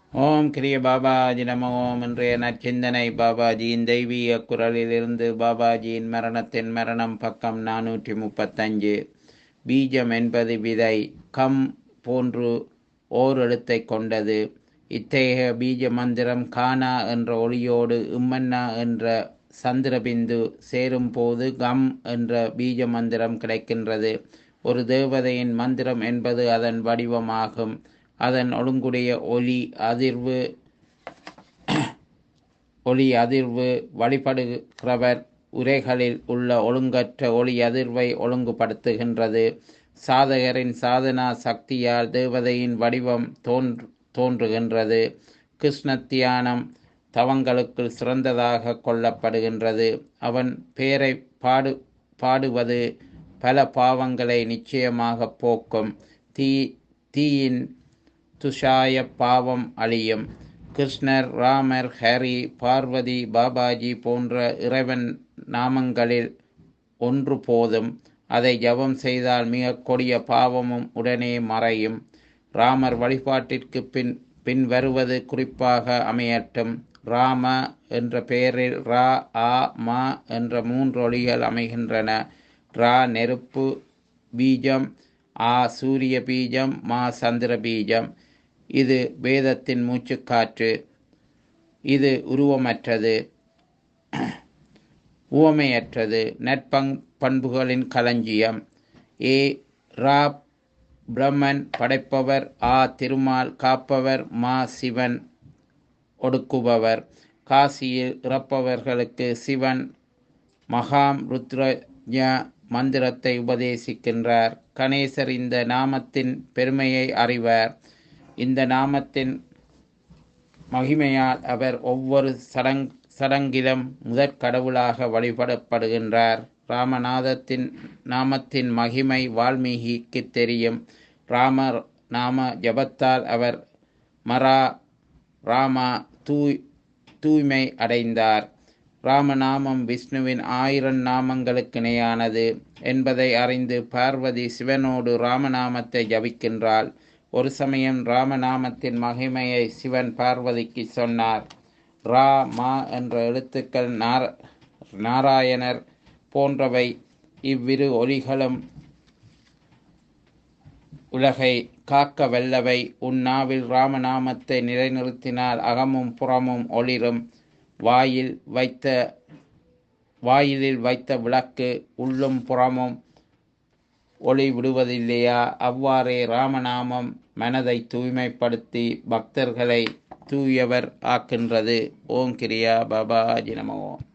ஓம் கிரிய பாபாஜி நம ஓம் இன்றைய நற்சிந்தனை பாபாஜியின் தெய்வீக குரலிலிருந்து பாபாஜியின் மரணத்தின் மரணம் பக்கம் நானூற்றி முப்பத்தஞ்சு பீஜம் என்பது விதை கம் போன்று ஓர் எழுத்தை கொண்டது இத்தகைய பீஜ மந்திரம் கானா என்ற ஒளியோடு இம்மன்னா என்ற சந்திரபிந்து சேரும் போது கம் என்ற பீஜ மந்திரம் கிடைக்கின்றது ஒரு தேவதையின் மந்திரம் என்பது அதன் வடிவமாகும் அதன் ஒழுங்குடைய ஒலி அதிர்வு ஒளி அதிர்வு வழிபடுகிறவர் உரைகளில் உள்ள ஒழுங்கற்ற ஒளி அதிர்வை ஒழுங்குபடுத்துகின்றது சாதகரின் சாதனா சக்தியால் தேவதையின் வடிவம் தோன்று தோன்றுகின்றது கிருஷ்ண தியானம் தவங்களுக்குள் சிறந்ததாக கொள்ளப்படுகின்றது அவன் பேரை பாடு பாடுவது பல பாவங்களை நிச்சயமாக போக்கும் தீ தீயின் துஷாய பாவம் அழியும் கிருஷ்ணர் ராமர் ஹரி பார்வதி பாபாஜி போன்ற இறைவன் நாமங்களில் ஒன்று போதும் அதை ஜபம் செய்தால் மிக கொடிய பாவமும் உடனே மறையும் ராமர் வழிபாட்டிற்கு பின் பின் வருவது குறிப்பாக அமையட்டும் ராம என்ற பெயரில் ரா ஆ மா என்ற மூன்று ஒளிகள் அமைகின்றன ரா நெருப்பு பீஜம் ஆ சூரிய பீஜம் மா சந்திர பீஜம் இது வேதத்தின் மூச்சுக்காற்று இது உருவமற்றது உவமையற்றது நற்பங் பண்புகளின் களஞ்சியம் ஏ ரா பிரம்மன் படைப்பவர் ஆ திருமால் காப்பவர் மா சிவன் ஒடுக்குபவர் காசியில் இறப்பவர்களுக்கு சிவன் மகாம் ருத்ரஜ மந்திரத்தை உபதேசிக்கின்றார் கணேசர் இந்த நாமத்தின் பெருமையை அறிவார் இந்த நாமத்தின் மகிமையால் அவர் ஒவ்வொரு சடங் சடங்கிலும் முதற் கடவுளாக வழிபடப்படுகின்றார் ராமநாதத்தின் நாமத்தின் மகிமை வால்மீகிக்கு தெரியும் ராம நாம ஜபத்தால் அவர் மரா ராமா தூய் தூய்மை அடைந்தார் ராமநாமம் விஷ்ணுவின் ஆயிரம் நாமங்களுக்கு இணையானது என்பதை அறிந்து பார்வதி சிவனோடு ராமநாமத்தை ஜபிக்கின்றாள் ஒரு சமயம் ராமநாமத்தின் மகிமையை சிவன் பார்வதிக்கு சொன்னார் ரா மா என்ற எழுத்துக்கள் நார நாராயணர் போன்றவை இவ்விரு ஒலிகளும் உலகை காக்க வல்லவை உன் நாவில் ராமநாமத்தை நிலைநிறுத்தினால் அகமும் புறமும் ஒளிரும் வாயில் வைத்த வாயிலில் வைத்த விளக்கு உள்ளும் புறமும் ஒளி விடுவதில்லையா அவ்வாறே ராமநாமம் மனதை தூய்மைப்படுத்தி பக்தர்களை தூயவர் ஆக்கின்றது ஓம் கிரியா பாபாஜி நமோ